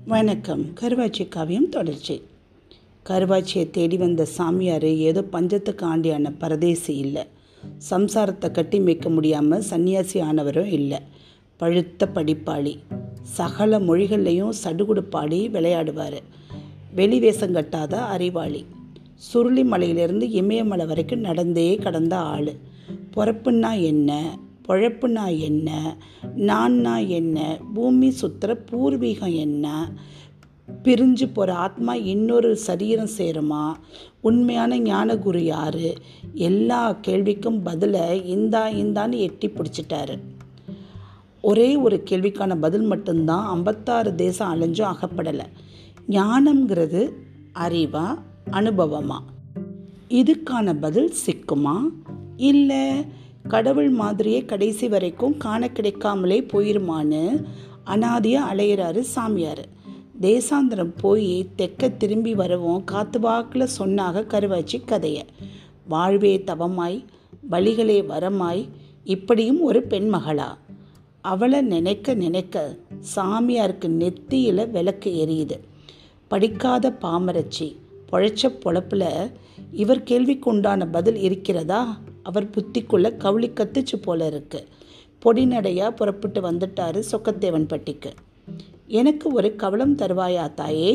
வணக்கம் கருவாச்சி காவியம் தொடர்ச்சி கருவாச்சியை தேடி வந்த சாமியார் ஏதோ பஞ்சத்துக்கு ஆண்டியான பரதேசி இல்லை சம்சாரத்தை கட்டி மேய்க்க முடியாமல் சன்னியாசி ஆனவரும் இல்லை பழுத்த படிப்பாளி சகல மொழிகள்லையும் சடுகுடு பாடி விளையாடுவார் வெளி வேஷம் கட்டாத அறிவாளி சுருளி மலையிலேருந்து இமயமலை வரைக்கும் நடந்தே கடந்த ஆள் பொறப்புன்னா என்ன பொழப்புனா என்ன நான்னா என்ன பூமி சுத்துற பூர்வீகம் என்ன பிரிஞ்சு போகிற ஆத்மா இன்னொரு சரீரம் சேருமா உண்மையான ஞானகுரு யார் எல்லா கேள்விக்கும் பதிலை இந்தா இந்தான்னு எட்டி பிடிச்சிட்டாரு ஒரே ஒரு கேள்விக்கான பதில் மட்டும்தான் ஐம்பத்தாறு தேசம் அலைஞ்சும் அகப்படலை ஞானம்ங்கிறது அறிவா அனுபவமா இதுக்கான பதில் சிக்குமா இல்லை கடவுள் மாதிரியே கடைசி வரைக்கும் காண கிடைக்காமலே போயிருமான்னு அனாதியாக அலையிறாரு சாமியார் தேசாந்திரம் போய் தெக்க திரும்பி வரவும் காத்து வாக்கில் சொன்னாக கருவாச்சி கதையை வாழ்வே தவமாய் வழிகளே வரமாய் இப்படியும் ஒரு பெண்மகளா அவளை நினைக்க நினைக்க சாமியாருக்கு நெத்தியில் விளக்கு எரியுது படிக்காத பாமரச்சி பொழைச்ச பொழப்பில் இவர் கேள்விக்கு உண்டான பதில் இருக்கிறதா அவர் புத்திக்குள்ள கவுளி கத்துச்சு போல இருக்கு பொடிநடையாக புறப்பட்டு வந்துட்டாரு சொக்கத்தேவன் பட்டிக்கு எனக்கு ஒரு கவலம் தருவாயா தாயே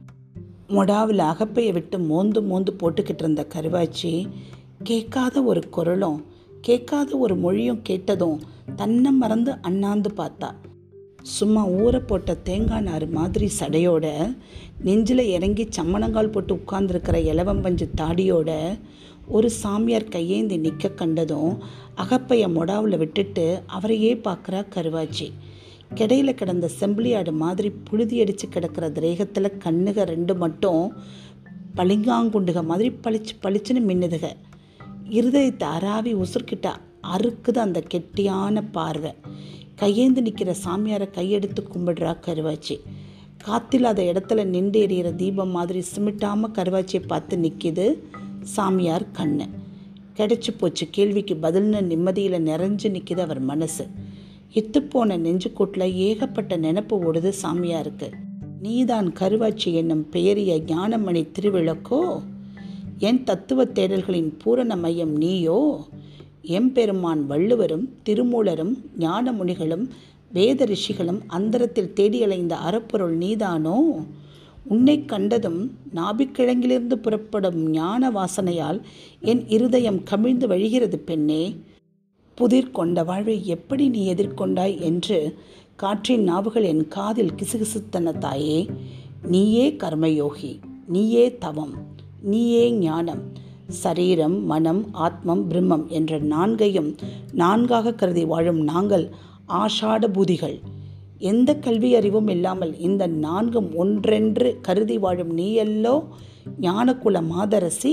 மொடாவில் அகப்பையை விட்டு மோந்து மோந்து போட்டுக்கிட்டு இருந்த கருவாச்சி கேட்காத ஒரு குரலும் கேட்காத ஒரு மொழியும் கேட்டதும் தன்னை மறந்து அண்ணாந்து பார்த்தா சும்மா ஊற போட்ட தேங்காய் நார் மாதிரி சடையோட நெஞ்சில் இறங்கி சம்மணங்கால் போட்டு உட்கார்ந்துருக்கிற இலவம்பஞ்சு தாடியோட ஒரு சாமியார் கையேந்தி நிற்க கண்டதும் அகப்பைய மொடாவில் விட்டுட்டு அவரையே பார்க்குறா கருவாச்சி கிடையில கிடந்த செம்பிளியாடு மாதிரி புழுதி அடித்து கிடக்கிற திரேகத்தில் கண்ணுக ரெண்டு மட்டும் பளிங்காங்குண்டுக மாதிரி பளிச்சு பளிச்சுன்னு மின்னுதுக இருதயத்தை அராவி உசுர்கிட்ட அறுக்குது அந்த கெட்டியான பார்வை கையேந்து நிற்கிற சாமியாரை கையெடுத்து கும்பிடுறா கருவாச்சி காத்தில்லாத இடத்துல நின்று எறிகிற தீபம் மாதிரி சிமிட்டாமல் கருவாச்சியை பார்த்து நிற்கிது சாமியார் கண்ணு கிடைச்சி போச்சு கேள்விக்கு பதில்னு நிம்மதியில் நிறைஞ்சு நிற்கிது அவர் மனசு இத்துப்போன நெஞ்சுக்கூட்டில் ஏகப்பட்ட நினப்பு ஓடுது சாமியாருக்கு நீதான் கருவாச்சி என்னும் பெயரிய ஞானமணி திருவிளக்கோ என் தத்துவ தேடல்களின் பூரண மையம் நீயோ எம்பெருமான் வள்ளுவரும் திருமூலரும் ஞானமுனிகளும் வேத ரிஷிகளும் அந்தரத்தில் தேடி அலைந்த அறப்பொருள் நீதானோ உன்னை கண்டதும் நாபிக்கிழங்கிலிருந்து புறப்படும் ஞான வாசனையால் என் இருதயம் கமிழ்ந்து வழிகிறது பெண்ணே புதிர் கொண்ட வாழ்வை எப்படி நீ எதிர்கொண்டாய் என்று காற்றின் நாவுகள் என் காதில் கிசுகிசுத்தன தாயே நீயே கர்மயோகி நீயே தவம் நீயே ஞானம் சரீரம் மனம் ஆத்மம் பிரம்மம் என்ற நான்கையும் நான்காக கருதி வாழும் நாங்கள் ஆஷாட பூதிகள் எந்த கல்வி அறிவும் இல்லாமல் இந்த நான்கும் ஒன்றென்று கருதி வாழும் நீயல்லோ ஞானக்குல மாதரசி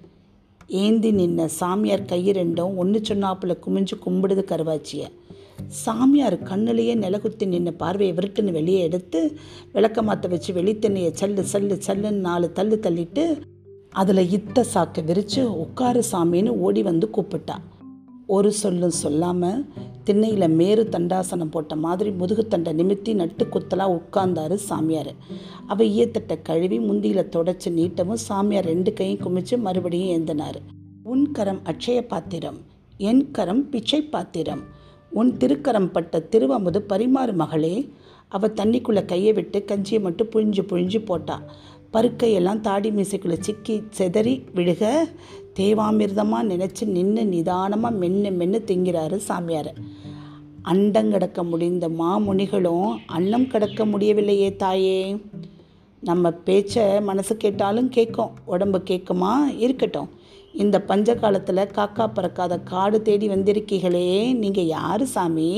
ஏந்தி நின்ன சாமியார் கையிரெண்டும் ஒன்று சொன்னாப்புல குமிஞ்சு கும்பிடுது கருவாச்சிய சாமியார் கண்ணிலேயே நிலகுத்தி நின்ன பார்வையை விருட்டுன்னு வெளியே எடுத்து விளக்க மாற்ற வச்சு வெளித்தண்ணியை சல்லு சல்லு சல்லுன்னு நாலு தள்ளு தள்ளிட்டு அதில் இத்த சாக்கை விரித்து உட்காரு சாமின்னு ஓடி வந்து கூப்பிட்டா ஒரு சொல்லும் சொல்லாமல் திண்ணையில் மேரு தண்டாசனம் போட்ட மாதிரி முதுகுத்தண்டை நிமித்தி நட்டு குத்தலாக உட்கார்ந்தாரு சாமியார் அவ ஈயத்தட்டை கழுவி முந்தியில் தொடச்சி நீட்டவும் சாமியார் ரெண்டு கையும் குமிச்சு மறுபடியும் ஏந்தினார் உன் கரம் அட்சய பாத்திரம் என் கரம் பிச்சை பாத்திரம் உன் திருக்கரம் பட்ட திருவமுது பரிமாறு மகளே அவள் தண்ணிக்குள்ளே கையை விட்டு கஞ்சியை மட்டும் புழிஞ்சு புழிஞ்சு போட்டா பருக்கையெல்லாம் தாடி மீசைக்குள்ளே சிக்கி செதறி விழுக தேவாமிர்தமாக நினச்சி நின்று நிதானமாக மென்று மென்று திங்கிறாரு சாமியார் அண்டங்கடக்க முடிந்த மாமுனிகளும் அன்னம் கடக்க முடியவில்லையே தாயே நம்ம பேச்சை மனசு கேட்டாலும் கேட்கும் உடம்பு கேட்குமா இருக்கட்டும் இந்த பஞ்ச காலத்தில் காக்கா பறக்காத காடு தேடி வந்திருக்கீங்களே நீங்கள் யார் சாமி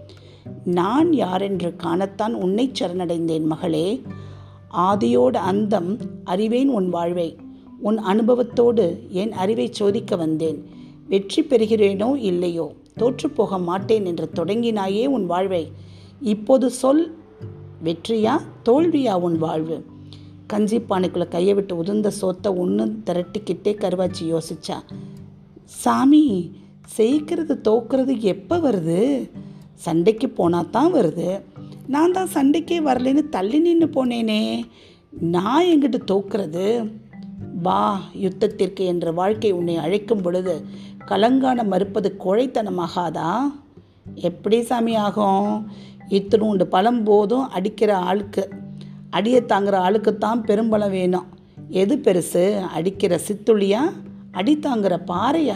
நான் யாரென்று காணத்தான் உன்னை சரணடைந்தேன் மகளே ஆதியோடு அந்தம் அறிவேன் உன் வாழ்வை உன் அனுபவத்தோடு என் அறிவை சோதிக்க வந்தேன் வெற்றி பெறுகிறேனோ இல்லையோ தோற்றுப்போக மாட்டேன் என்று தொடங்கினாயே உன் வாழ்வை இப்போது சொல் வெற்றியா தோல்வியா உன் வாழ்வு கஞ்சி பானைக்குள்ளே கையை விட்டு உதிர்ந்த சோத்தை ஒன்று திரட்டிக்கிட்டே கருவாச்சி யோசிச்சா சாமி செய்கிறது தோக்கிறது எப்போ வருது சண்டைக்கு போனால் தான் வருது நான் தான் சண்டைக்கே வரலைன்னு தள்ளி நின்று போனேனே நான் எங்கிட்ட தோக்குறது வா யுத்தத்திற்கு என்ற வாழ்க்கை உன்னை அழைக்கும் பொழுது கலங்கான மறுப்பது கோழைத்தனமாகாதா எப்படி சாமி ஆகும் இத்தினூண்டு பழம் போதும் அடிக்கிற ஆளுக்கு அடியை தாங்குற ஆளுக்கு தான் பெரும்பலம் வேணும் எது பெருசு அடிக்கிற சித்துளியா அடி தாங்குற பாறையா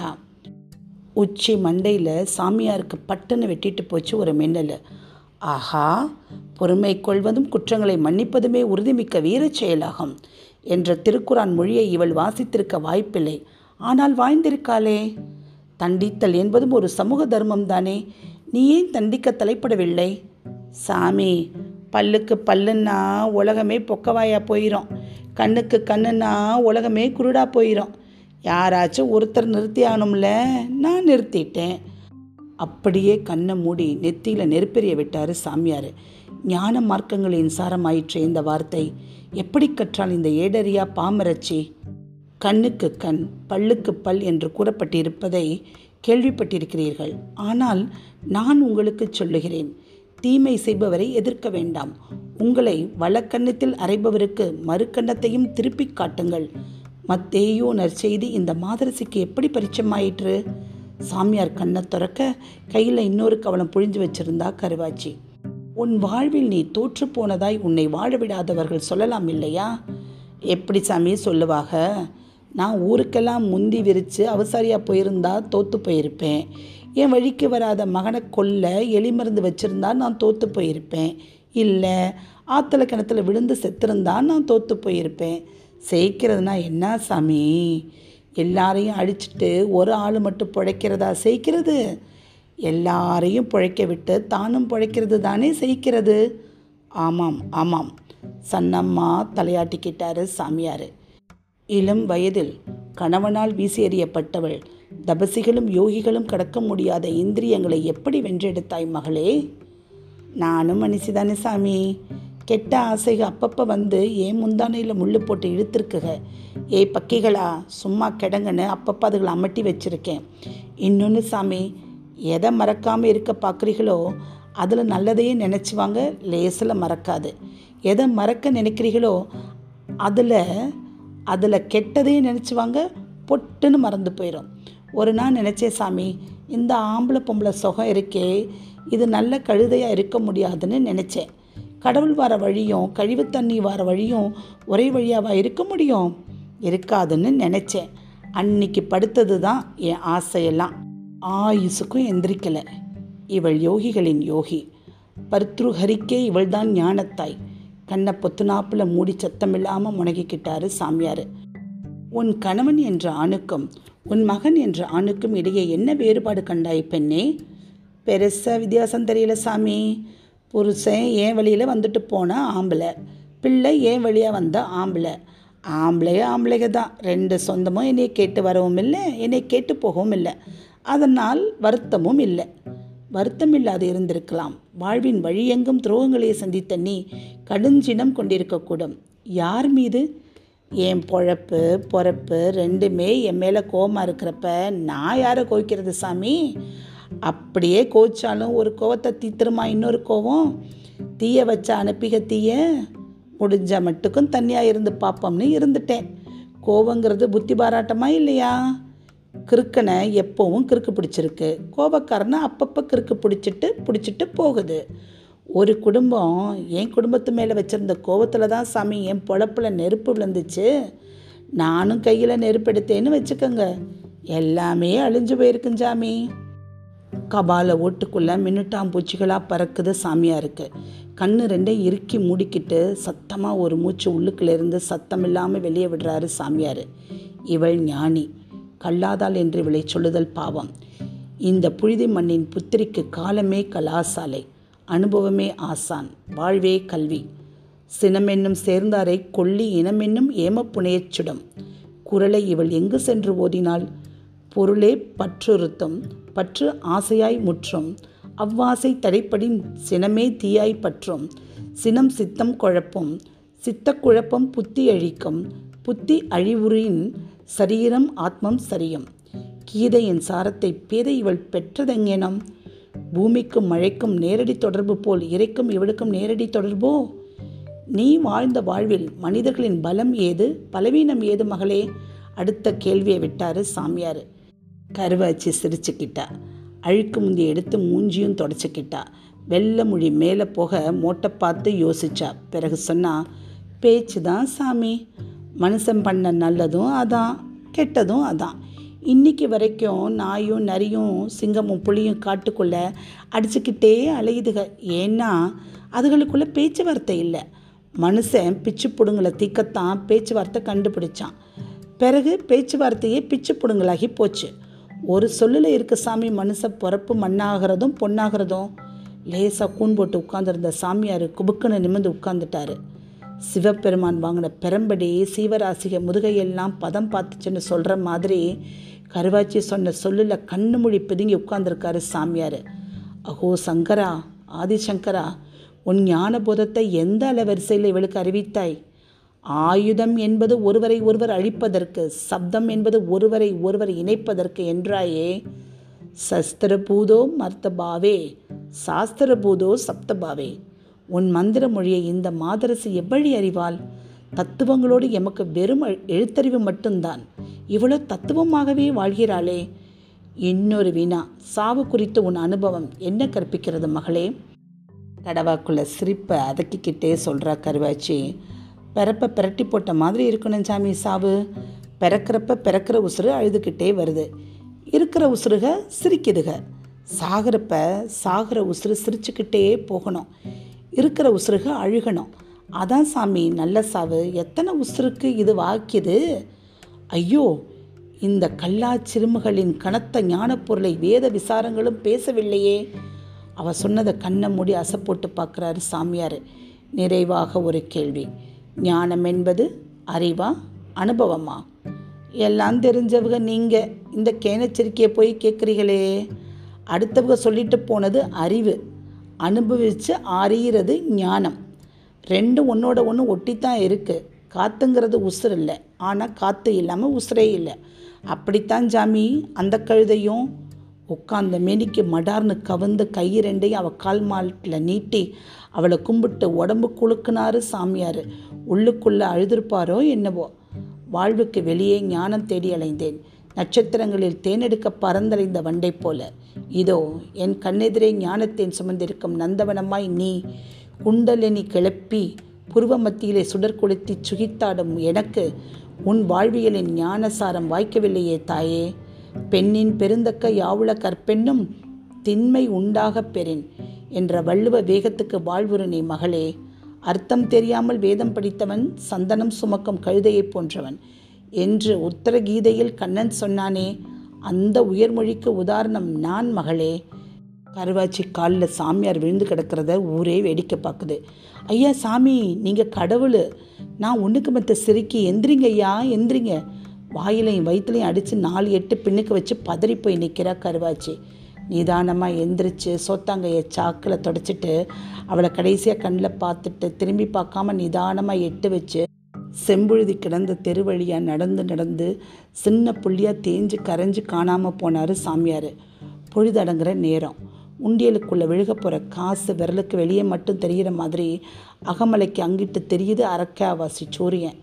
உச்சி மண்டையில் சாமியாருக்கு பட்டுன்னு வெட்டிட்டு போச்சு ஒரு மின்னல் ஆஹா பொறுமை கொள்வதும் குற்றங்களை மன்னிப்பதுமே உறுதிமிக்க வீரச் செயலாகும் என்ற திருக்குறான் மொழியை இவள் வாசித்திருக்க வாய்ப்பில்லை ஆனால் வாழ்ந்திருக்காளே தண்டித்தல் என்பதும் ஒரு சமூக தர்மம் தானே நீ ஏன் தண்டிக்க தலைப்படவில்லை சாமி பல்லுக்கு பல்லுன்னா உலகமே பொக்கவாயா போயிடும் கண்ணுக்கு கண்ணுன்னா உலகமே குருடா போயிடும் யாராச்சும் ஒருத்தர் நிறுத்தி ஆகணும்ல நான் நிறுத்திட்டேன் அப்படியே கண்ணை மூடி நெத்தியில் நெருப்பெறிய விட்டார் சாமியார் ஞான மார்க்கங்களின் சாரமாயிற்று இந்த வார்த்தை எப்படி கற்றால் இந்த ஏடரியா பாமரச்சி கண்ணுக்கு கண் பல்லுக்கு பல் என்று கூறப்பட்டிருப்பதை கேள்விப்பட்டிருக்கிறீர்கள் ஆனால் நான் உங்களுக்கு சொல்லுகிறேன் தீமை செய்பவரை எதிர்க்க வேண்டாம் உங்களை வலக்கண்ணத்தில் அறைபவருக்கு மறுக்கண்ணத்தையும் திருப்பிக் காட்டுங்கள் மத்தேயோ நற்செய்தி இந்த மாதரசிக்கு எப்படி பரிச்சயமாயிற்று சாமியார் கண்ணை திறக்க கையில் இன்னொரு கவலம் புழிஞ்சு வச்சிருந்தா கருவாச்சி உன் வாழ்வில் நீ தோற்று போனதாய் உன்னை வாழ விடாதவர்கள் சொல்லலாம் இல்லையா எப்படி சாமி சொல்லுவாக நான் ஊருக்கெல்லாம் முந்தி விரித்து அவசாரியாக போயிருந்தா தோற்று போயிருப்பேன் என் வழிக்கு வராத மகனை கொல்ல எலி மருந்து வச்சுருந்தா நான் தோற்று போயிருப்பேன் இல்லை ஆற்றுல கிணத்துல விழுந்து செத்திருந்தா நான் தோற்று போயிருப்பேன் செய்கிறதுனா என்ன சாமி எல்லாரையும் அழிச்சிட்டு ஒரு ஆள் மட்டும் பிழைக்கிறதா செய்கிறது எல்லாரையும் பிழைக்க விட்டு தானும் பிழைக்கிறது தானே செய்கிறது ஆமாம் ஆமாம் சன்னம்மா தலையாட்டிக்கிட்டாரு சாமியார் இளம் வயதில் கணவனால் வீசி எறியப்பட்டவள் தபசிகளும் யோகிகளும் கடக்க முடியாத இந்திரியங்களை எப்படி வென்றெடுத்தாய் மகளே நானும் மனுஷிதானே சாமி கெட்ட ஆசைக அப்பப்போ வந்து ஏன் முந்தானையில் முள்ளு போட்டு இழுத்துருக்குக ஏய் பக்கிகளா சும்மா கிடங்கன்னு அப்பப்போ அதுகளை அமட்டி வச்சுருக்கேன் இன்னொன்று சாமி எதை மறக்காமல் இருக்க பார்க்குறீங்களோ அதில் நல்லதையே நினச்சிவாங்க லேசில் மறக்காது எதை மறக்க நினைக்கிறீங்களோ அதில் அதில் கெட்டதையே நினச்சிவாங்க பொட்டுன்னு மறந்து போயிடும் ஒரு நாள் நினச்சேன் சாமி இந்த ஆம்பளை பொம்பளை சுகம் இருக்கே இது நல்ல கழுதையாக இருக்க முடியாதுன்னு நினச்சேன் கடவுள் வர வழியும் கழிவு தண்ணி வர வழியும் ஒரே வழியாவா இருக்க முடியும் இருக்காதுன்னு நினச்சேன் அன்னைக்கு படுத்தது தான் என் ஆசையெல்லாம் ஆயுசுக்கும் எந்திரிக்கலை இவள் யோகிகளின் யோகி பர்த்ருஹரிக்கே இவள்தான் ஞானத்தாய் கண்ணை பொத்துனாப்பில் மூடி சத்தமில்லாமல் முனகிக்கிட்டாரு சாமியார் உன் கணவன் என்ற ஆணுக்கும் உன் மகன் என்ற ஆணுக்கும் இடையே என்ன வேறுபாடு கண்டாய் பெண்ணே பெருசாக வித்தியாசம் தெரியல சாமி புருஷன் ஏன் வழியில் வந்துட்டு போன ஆம்பளை பிள்ளை ஏன் வழியாக வந்த ஆம்பளை ஆம்பளைய ஆம்பளைக தான் ரெண்டு சொந்தமும் என்னை கேட்டு வரவும் இல்லை என்னை கேட்டு போகவும் இல்லை அதனால் வருத்தமும் இல்லை வருத்தம் இல்லாது இருந்திருக்கலாம் வாழ்வின் வழியெங்கும் துரோகங்களை சந்தித்த நீ கடுஞ்சினம் கொண்டிருக்கக்கூடும் யார் மீது என் பொழப்பு பொறப்பு ரெண்டுமே என் மேலே கோவமாக இருக்கிறப்ப நான் யாரை கோவிக்கிறது சாமி அப்படியே கோச்சாலும் ஒரு கோவத்தை தீத்துருமா இன்னொரு கோவம் தீய வச்ச அனுப்பிக தீய முடிஞ்ச மட்டுக்கும் தனியாக இருந்து பார்ப்போம்னு இருந்துட்டேன் கோவங்கிறது புத்தி பாராட்டமா இல்லையா கிறுக்கனை எப்போவும் கிறுக்கு பிடிச்சிருக்கு கோபக்காரனை அப்பப்போ கிறுக்கு பிடிச்சிட்டு பிடிச்சிட்டு போகுது ஒரு குடும்பம் என் குடும்பத்து மேலே வச்சுருந்த கோவத்தில் தான் சாமி என் பொழப்பில் நெருப்பு விழுந்துச்சு நானும் கையில் நெருப்பு எடுத்தேன்னு வச்சுக்கோங்க எல்லாமே அழிஞ்சு போயிருக்குங்க சாமி கபால ஓட்டுக்குள்ளே மின்னுட்டாம்பூச்சிகளாக பறக்குது சாமியாருக்கு கண்ணு ரெண்டையும் இறுக்கி மூடிக்கிட்டு சத்தமாக ஒரு மூச்சு உள்ளுக்குள்ளேருந்து சத்தம் இல்லாமல் வெளியே விடுறாரு சாமியார் இவள் ஞானி கல்லாதாள் என்று இவளை சொல்லுதல் பாவம் இந்த புழுதி மண்ணின் புத்திரிக்கு காலமே கலாசாலை அனுபவமே ஆசான் வாழ்வே கல்வி சினமென்னும் சேர்ந்தாரை கொல்லி இனமென்னும் ஏமப்புனையச் சுடும் குரலை இவள் எங்கு சென்று ஓதினாள் பொருளே பற்றுறுத்தும் பற்று ஆசையாய் முற்றும் அவ்வாசை தடைப்படின் சினமே தீயாய் பற்றும் சினம் சித்தம் குழப்பும் சித்த குழப்பம் புத்தி அழிக்கும் புத்தி அழிவுறின் சரீரம் ஆத்மம் சரியும் கீதையின் சாரத்தை பேதை இவள் பெற்றதெங்கெனம் பூமிக்கும் மழைக்கும் நேரடி தொடர்பு போல் இறைக்கும் இவளுக்கும் நேரடி தொடர்போ நீ வாழ்ந்த வாழ்வில் மனிதர்களின் பலம் ஏது பலவீனம் ஏது மகளே அடுத்த கேள்வியை விட்டாரு சாமியார் கருவாச்சி சிரிச்சுக்கிட்டா அழுக்கு முந்தி எடுத்து மூஞ்சியும் தொடச்சிக்கிட்டா வெள்ளை மொழி மேலே போக மோட்டை பார்த்து யோசிச்சா பிறகு சொன்னா பேச்சு தான் சாமி மனுஷன் பண்ண நல்லதும் அதான் கெட்டதும் அதான் இன்னைக்கு வரைக்கும் நாயும் நரியும் சிங்கமும் புலியும் காட்டுக்குள்ளே அடிச்சுக்கிட்டே அலையுதுக ஏன்னா அதுகளுக்குள்ள பேச்சுவார்த்தை இல்லை மனுஷன் பிச்சு புடுங்களை தீக்கத்தான் பேச்சுவார்த்தை கண்டுபிடிச்சான் பிறகு பேச்சுவார்த்தையே பிச்சு புடுங்கலாகி போச்சு ஒரு சொல்லில் இருக்க சாமி மனுஷ பிறப்பு மண்ணாகிறதும் பொண்ணாகிறதும் லேசாக கூன் போட்டு உட்காந்துருந்த சாமியார் குபுக்குன்னு நிமிர்ந்து உட்காந்துட்டாரு சிவபெருமான் வாங்கின பெரம்படி சீவராசிக முதுகையெல்லாம் பதம் பார்த்துச்சுன்னு சொல்கிற மாதிரி கருவாச்சி சொன்ன சொல்லில் கண்ணு மொழி பிதுங்கி உட்கார்ந்துருக்காரு சாமியார் அஹோ சங்கரா ஆதிசங்கரா உன் ஞான போதத்தை எந்த அலவரிசையில் இவளுக்கு அறிவித்தாய் ஆயுதம் என்பது ஒருவரை ஒருவர் அழிப்பதற்கு சப்தம் என்பது ஒருவரை ஒருவர் இணைப்பதற்கு என்றாயே சஸ்திரபூதோ மர்த்தபாவே சாஸ்திரபூதோ சப்தபாவே உன் மந்திர மொழியை இந்த மாதரசு எவ்வழி அறிவாள் தத்துவங்களோடு எமக்கு வெறும் எழு- எழுத்தறிவு மட்டும்தான் இவ்வளோ தத்துவமாகவே வாழ்கிறாளே இன்னொரு வினா சாவு குறித்த உன் அனுபவம் என்ன கற்பிக்கிறது மகளே கடவாக்குள்ள சிரிப்பை அதக்கிக்கிட்டே சொல்கிறா கருவாச்சி பிறப்ப பிரட்டி போட்ட மாதிரி இருக்கணும் சாமி சாவு பிறக்கிறப்ப பிறக்கிற உசுறு அழுதுகிட்டே வருது இருக்கிற உசுருக சிரிக்குதுக சாகிறப்ப சாகிற உசுறு சிரிச்சுக்கிட்டே போகணும் இருக்கிற உசுருக அழுகணும் அதான் சாமி நல்ல சாவு எத்தனை உசுருக்கு இது வாக்கியது ஐயோ இந்த கல்லா சிறுமுகளின் கனத்த ஞானப்பொருளை வேத விசாரங்களும் பேசவில்லையே அவ சொன்னதை கண்ணை மூடி அசை போட்டு பார்க்குறாரு சாமியார் நிறைவாக ஒரு கேள்வி ஞானம் என்பது அறிவா அனுபவமா எல்லாம் தெரிஞ்சவங்க நீங்கள் இந்த கேனச்சரிக்கையை போய் கேட்குறீங்களே அடுத்தவங்க சொல்லிட்டு போனது அறிவு அனுபவித்து அறிகிறது ஞானம் ரெண்டும் ஒன்றோட ஒன்று ஒட்டித்தான் இருக்குது காத்துங்கிறது உசுர் இல்லை ஆனால் காற்று இல்லாமல் உசுரே இல்லை அப்படித்தான் ஜாமி அந்த கழுதையும் உட்கார்ந்த மேனிக்கு மடார்னு கவுந்து கை ரெண்டையும் அவள் கால் மாட்டில் நீட்டி அவளை கும்பிட்டு உடம்பு குலுக்குனாரு சாமியார் உள்ளுக்குள்ளே அழுதுருப்பாரோ என்னவோ வாழ்வுக்கு வெளியே ஞானம் தேடி அலைந்தேன் நட்சத்திரங்களில் தேனெடுக்க பறந்தடைந்த வண்டை போல இதோ என் கண்ணெதிரே ஞானத்தேன் சுமந்திருக்கும் நந்தவனமாய் நீ குண்டலினி கிளப்பி புருவ மத்தியிலே சுடர் கொளுத்தி சுகித்தாடும் எனக்கு உன் வாழ்வியலின் ஞானசாரம் வாய்க்கவில்லையே தாயே பெண்ணின் பெருந்தக்க யாவுள கற்பெண்ணும் திண்மை உண்டாகப் பெறின் என்ற வள்ளுவ வேகத்துக்கு வாழ்வுறு நீ மகளே அர்த்தம் தெரியாமல் வேதம் படித்தவன் சந்தனம் சுமக்கும் கழுதையைப் போன்றவன் என்று உத்தரகீதையில் கண்ணன் சொன்னானே அந்த உயர்மொழிக்கு உதாரணம் நான் மகளே கருவாச்சி காலில் சாமியார் விழுந்து கிடக்கிறத ஊரே வேடிக்கை பார்க்குது ஐயா சாமி நீங்கள் கடவுள் நான் ஒன்றுக்கு மற்ற சிரிக்கி எந்திரிங்க ஐயா எந்திரிங்க வாயிலையும் வயிற்றுலையும் அடித்து நாலு எட்டு பின்னுக்கு வச்சு பதறி போய் நிற்கிறா கருவாச்சி நிதானமாக எந்திரிச்சு சோத்தாங்கையை சாக்கில் தொடச்சிட்டு அவளை கடைசியாக கண்ணில் பார்த்துட்டு திரும்பி பார்க்காம நிதானமாக எட்டு வச்சு செம்புழுதி கிடந்த தெரு வழியாக நடந்து நடந்து சின்ன புள்ளியாக தேஞ்சு கரைஞ்சு காணாமல் போனார் சாமியார் பொழுதடங்குற நேரம் உண்டியலுக்குள்ளே விழுக போகிற காசு விரலுக்கு வெளியே மட்டும் தெரிகிற மாதிரி அகமலைக்கு அங்கிட்டு தெரியுது அரக்காவாசி சூரியன்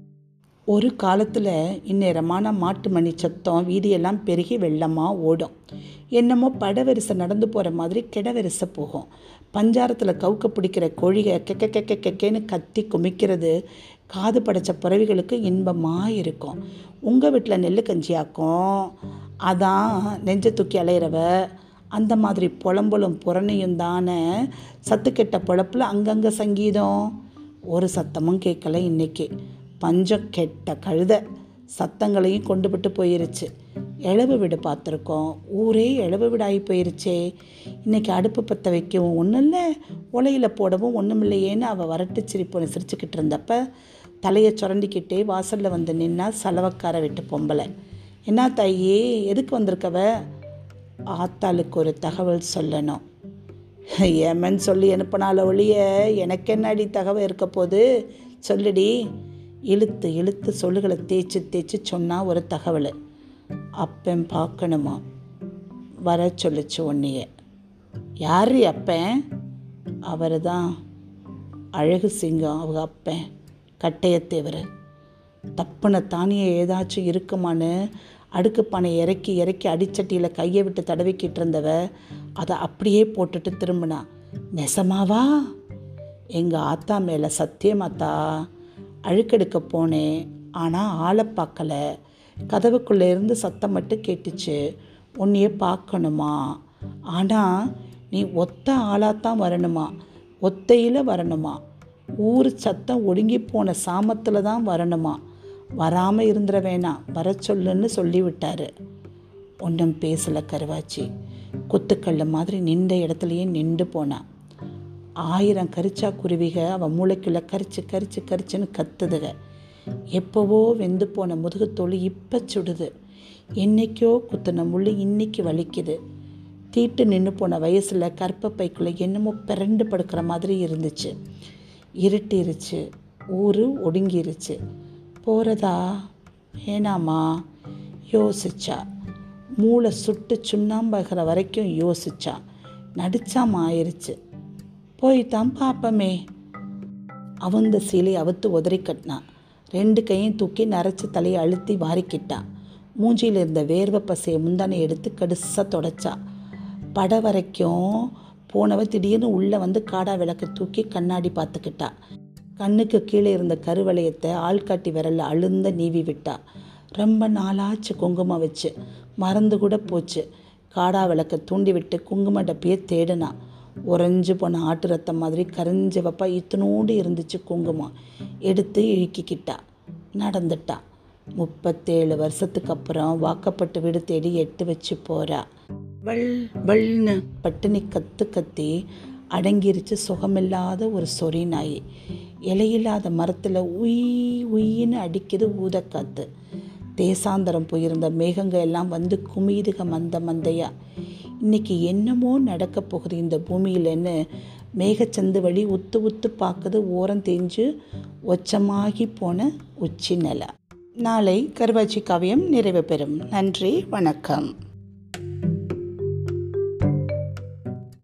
ஒரு காலத்தில் இந்நேரமான மாட்டு மணி சத்தம் வீதியெல்லாம் பெருகி வெள்ளமாக ஓடும் என்னமோ படவரிசை நடந்து போகிற மாதிரி கிடவரிசை போகும் பஞ்சாரத்தில் கவுக்க பிடிக்கிற கோழிகை கெக்க கெக்க கெக்கேன்னு கத்தி குமிக்கிறது காது படைச்ச பறவைகளுக்கு இன்பமாக இருக்கும் உங்கள் வீட்டில் நெல்லு கஞ்சியாக்கும் அதான் நெஞ்ச தூக்கி அலையிறவ அந்த மாதிரி புலம்பலும் புறணையும் தானே சத்து கெட்ட பொழப்பில் அங்கங்கே சங்கீதம் ஒரு சத்தமும் கேட்கல இன்னைக்கு பஞ்சம் கெட்ட கழுத சத்தங்களையும் கொண்டு விட்டு போயிருச்சு இழவு வீடு பார்த்துருக்கோம் ஊரே இழவு வீடாகி போயிருச்சே இன்னைக்கு அடுப்பு பற்ற வைக்கவும் ஒன்றும் இல்லை உலையில் போடவும் ஒன்றும் இல்லையேன்னு அவள் வரட்டு சிரிப்பு சிரிச்சுக்கிட்டு இருந்தப்ப தலையை சுரண்டிக்கிட்டே வாசலில் வந்து நின்னா செலவக்கார விட்டு பொம்பளை என்ன தாயி எதுக்கு வந்திருக்கவ ஆத்தாளுக்கு ஒரு தகவல் சொல்லணும் ஏமன் சொல்லி அனுப்பினால ஒழிய எனக்கு என்னடி தகவல் இருக்க போது சொல்லுடி இழுத்து இழுத்து சொல்லுகளை தேய்ச்சி தேய்ச்சி சொன்னா ஒரு தகவல் அப்பன் பார்க்கணுமா வர சொல்லுச்சு உன்னைய யார் அப்பன் அவர் தான் அழகு சிங்கம் அவங்க அப்பன் கட்டையத்தேவர் தப்புன தானியம் ஏதாச்சும் இருக்குமான்னு அடுக்கு பானை இறக்கி இறக்கி அடிச்சட்டியில் கையை விட்டு தடவிக்கிட்டு இருந்தவ அதை அப்படியே போட்டுட்டு திரும்பினா நெசமாவா எங்கள் ஆத்தா மேலே சத்தியமாத்தா அழுக்கெடுக்க போனேன் ஆனால் ஆளை பார்க்கல கதவுக்குள்ளே இருந்து சத்தம் மட்டும் கேட்டுச்சு உன்னையே பார்க்கணுமா ஆனால் நீ ஒத்த ஆளாத்தான் வரணுமா ஒத்தையில் வரணுமா ஊர் சத்தம் ஒடுங்கி போன சாமத்தில் தான் வரணுமா வராமல் இருந்துட வேணாம் வர சொல்லுன்னு சொல்லிவிட்டாரு ஒன்றும் பேசலை கருவாச்சி குத்துக்கல்ல மாதிரி நின்ற இடத்துலையே நின்று போனான் ஆயிரம் கரிச்சா குருவிக அவன் மூளைக்குள்ளே கரிச்சு கரிச்சு கரிச்சுன்னு கத்துதுக எப்போவோ வெந்து போன முதுகுத்தோல் இப்போ சுடுது என்னைக்கோ குத்துன முள்ளு இன்னைக்கு வலிக்குது தீட்டு நின்று போன வயசில் கற்பப்பைக்குள்ளே என்னமோ பிறண்டு படுக்கிற மாதிரி இருந்துச்சு இருட்டிருச்சு ஊர் ஒடுங்கிருச்சு போகிறதா வேணாமா யோசிச்சா மூளை சுட்டு சுண்ணாம்பகிற வரைக்கும் யோசிச்சா நடிச்சாம ஆயிருச்சு போய்தான் பார்ப்பமே அவந்த சீலை அவுத்து உதறி கட்டினான் ரெண்டு கையும் தூக்கி நரைச்சி தலையை அழுத்தி வாரிக்கிட்டான் மூஞ்சியில் இருந்த வேர்வை பசையை முந்தானை எடுத்து கடுசாக தொடச்சா பட வரைக்கும் போனவ திடீர்னு உள்ளே வந்து காடா விளக்கு தூக்கி கண்ணாடி பார்த்துக்கிட்டா கண்ணுக்கு கீழே இருந்த கருவளையத்தை ஆள்காட்டி விரல்ல அழுந்த நீவி விட்டா ரொம்ப நாளாச்சு குங்குமம் வச்சு மறந்து கூட போச்சு காடா விளக்கை தூண்டி விட்டு குங்கும டப்பியை தேடினா உறைஞ்சு போன ஆட்டு ரத்தம் மாதிரி கரைஞ்ச வப்பா இத்தனோடு இருந்துச்சு குங்குமம் எடுத்து இழுக்கிக்கிட்டா நடந்துட்டா முப்பத்தேழு வருஷத்துக்கு அப்புறம் வாக்கப்பட்டு வீடு தேடி எட்டு வச்சு போறா வள் வள்னு பட்டினி கத்து கத்தி அடங்கிருச்சு சுகமில்லாத ஒரு சொறி நாய் இலையில்லாத மரத்தில் உய் உயின்னு அடிக்குது ஊதக்காத்து தேசாந்தரம் போயிருந்த மேகங்க எல்லாம் வந்து குமியுதுக மந்த மந்தையா இன்னைக்கு என்னமோ நடக்க போகுது இந்த பூமியிலன்னு மேகச்சந்து வழி உத்து உத்து பார்க்குது ஓரம் தேஞ்சு ஒச்சமாகி போன உச்சி நிலை நாளை கருவாச்சி காவியம் நிறைவு பெறும் நன்றி வணக்கம்